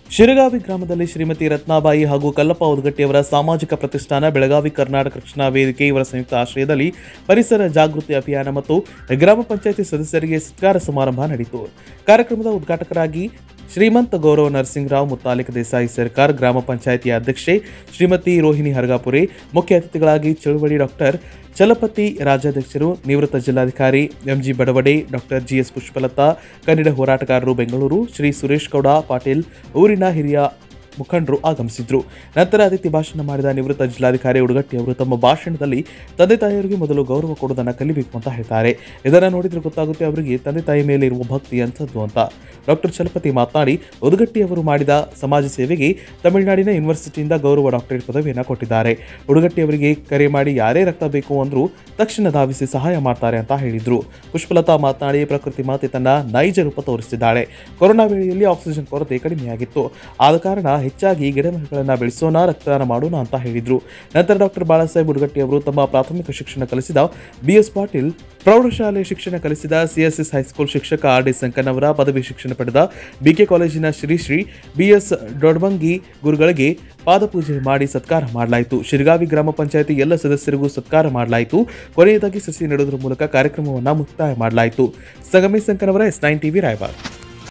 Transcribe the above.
ಶಿರಗಾವಿ ಗ್ರಾಮದಲ್ಲಿ ಶ್ರೀಮತಿ ರತ್ನಾಬಾಯಿ ಹಾಗೂ ಕಲ್ಲಪ್ಪ ಉದಗಟ್ಟಿಯವರ ಸಾಮಾಜಿಕ ಪ್ರತಿಷ್ಠಾನ ಬೆಳಗಾವಿ ಕರ್ನಾಟಕ ರಕ್ಷಣಾ ವೇದಿಕೆ ಇವರ ಸಂಯುಕ್ತ ಆಶ್ರಯದಲ್ಲಿ ಪರಿಸರ ಜಾಗೃತಿ ಅಭಿಯಾನ ಮತ್ತು ಗ್ರಾಮ ಪಂಚಾಯಿತಿ ಸದಸ್ಯರಿಗೆ ಸತ್ಕಾರ ಸಮಾರಂಭ ನಡೆಯಿತು ಕಾರ್ಯಕ್ರಮದ ಉದ್ಘಾಟಕರಾಗಿ ಶ್ರೀಮಂತ ಗೌರವ ನರಸಿಂಗರಾವ್ ಮುತ್ತಾಲಿಕ ದೇಸಾಯಿ ಸರ್ಕಾರ್ ಗ್ರಾಮ ಪಂಚಾಯಿತಿಯ ಅಧ್ಯಕ್ಷೆ ಶ್ರೀಮತಿ ರೋಹಿಣಿ ಹರಗಾಪುರೆ ಮುಖ್ಯ ಅತಿಥಿಗಳಾಗಿ ಚಳುವಳಿ ಡಾಕ್ಟರ್ ಚಲಪತಿ ರಾಜ್ಯಾಧ್ಯಕ್ಷರು ನಿವೃತ್ತ ಜಿಲ್ಲಾಧಿಕಾರಿ MG Badavade doctor GS Pushpalatha Kannada ಹೋರಾಟಗಾರರು ಬೆಂಗಳೂರು ಶ್ರೀ ಸುರೇಶ್ ಗೌಡ ಪಾಟೀಲ್ ಊರಿನ ಹಿರಿಯ ಮುಖಂಡರು ಆಗಮಿಸಿದ್ರು ನಂತರ ಅತಿಥಿ ಭಾಷಣ ಮಾಡಿದ ನಿವೃತ್ತ ಜಿಲ್ಲಾಧಿಕಾರಿ ಉಡುಗಟ್ಟಿ ಅವರು ತಮ್ಮ ಭಾಷಣದಲ್ಲಿ ತಂದೆ ತಾಯಿಯವರಿಗೆ ಮೊದಲು ಗೌರವ ಕೊಡೋದನ್ನ ಕಲಿಬೇಕು ಅಂತ ಹೇಳ್ತಾರೆ ಇದನ್ನ ನೋಡಿದ್ರೆ ಗೊತ್ತಾಗುತ್ತೆ ಅವರಿಗೆ ತಂದೆ ತಾಯಿ ಮೇಲೆ ಇರುವ ಭಕ್ತಿ ಅಂಥದ್ದು ಅಂತ ಡಾಕ್ಟರ್ ಚಲಪತಿ ಮಾತನಾಡಿ ಉದುಗಟ್ಟಿ ಅವರು ಮಾಡಿದ ಸಮಾಜ ಸೇವೆಗೆ ತಮಿಳುನಾಡಿನ ಯೂನಿವರ್ಸಿಟಿಯಿಂದ ಗೌರವ ಡಾಕ್ಟರೇಟ್ ಪದವಿಯನ್ನು ಕೊಟ್ಟಿದ್ದಾರೆ ಉಡುಗಟ್ಟಿ ಅವರಿಗೆ ಕರೆ ಮಾಡಿ ಯಾರೇ ರಕ್ತ ಬೇಕು ಅಂದ್ರೂ ತಕ್ಷಣ ಧಾವಿಸಿ ಸಹಾಯ ಮಾಡ್ತಾರೆ ಅಂತ ಹೇಳಿದ್ರು ಪುಷ್ಪಲತಾ ಮಾತನಾಡಿ ಪ್ರಕೃತಿ ಮಾತೆ ತನ್ನ ನೈಜ ರೂಪ ತೋರಿಸಿದ್ದಾಳೆ ಕೊರೋನಾ ವೇಳೆಯಲ್ಲಿ ಆಕ್ಸಿಜನ್ ಕೊರತೆ ಕಡಿಮೆಯಾಗಿತ್ತು ಆದ ಕಾರಣ ಹೆಚ್ಚಾಗಿ ಗಿಡಮರಗಳನ್ನು ಬೆಳೆಸೋಣ ರಕ್ತದಾನ ಮಾಡೋಣ ಅಂತ ಹೇಳಿದ್ರು ನಂತರ ಡಾಕ್ಟರ್ ಬಾಳಾಸಾಹೇಬ್ ಉಡುಗಟ್ಟಿ ಅವರು ತಮ್ಮ ಪ್ರಾಥಮಿಕ ಶಿಕ್ಷಣ ಕಲಿಸಿದ ಬಿ ಎಸ್ ಪಾಟೀಲ್ ಪ್ರೌಢಶಾಲೆ ಶಿಕ್ಷಣ ಕಲಿಸಿದ ಸಿಎಸ್ಎಸ್ ಹೈಸ್ಕೂಲ್ ಶಿಕ್ಷಕ ಆರ್ ಡಿ ಸಂಕನ್ ಅವರ ಪದವಿ ಶಿಕ್ಷಣ ಪಡೆದ ಬಿಕೆ ಕಾಲೇಜಿನ ಶ್ರೀ ಶ್ರೀ ಬಿ ಎಸ್ ದೊಡ್ಬಂಗಿ ಗುರುಗಳಿಗೆ ಪಾದಪೂಜೆ ಮಾಡಿ ಸತ್ಕಾರ ಮಾಡಲಾಯಿತು ಶಿರಗಾವಿ ಗ್ರಾಮ ಪಂಚಾಯತಿ ಎಲ್ಲ ಸದಸ್ಯರಿಗೂ ಸತ್ಕಾರ ಮಾಡಲಾಯಿತು ಕೊನೆಯದಾಗಿ ಸಸಿ ನೆಡುವುದರ ಮೂಲಕ ಕಾರ್ಯಕ್ರಮವನ್ನು ಮುಕ್ತಾಯ ಮಾಡಲಾಯಿತು ಸಂಗಮೇಶ್ ಸಂಕನ್ ಅವರ ಎಸ್ ನೈನ್ ಟಿವಿ ರಾಯಬಾಗ್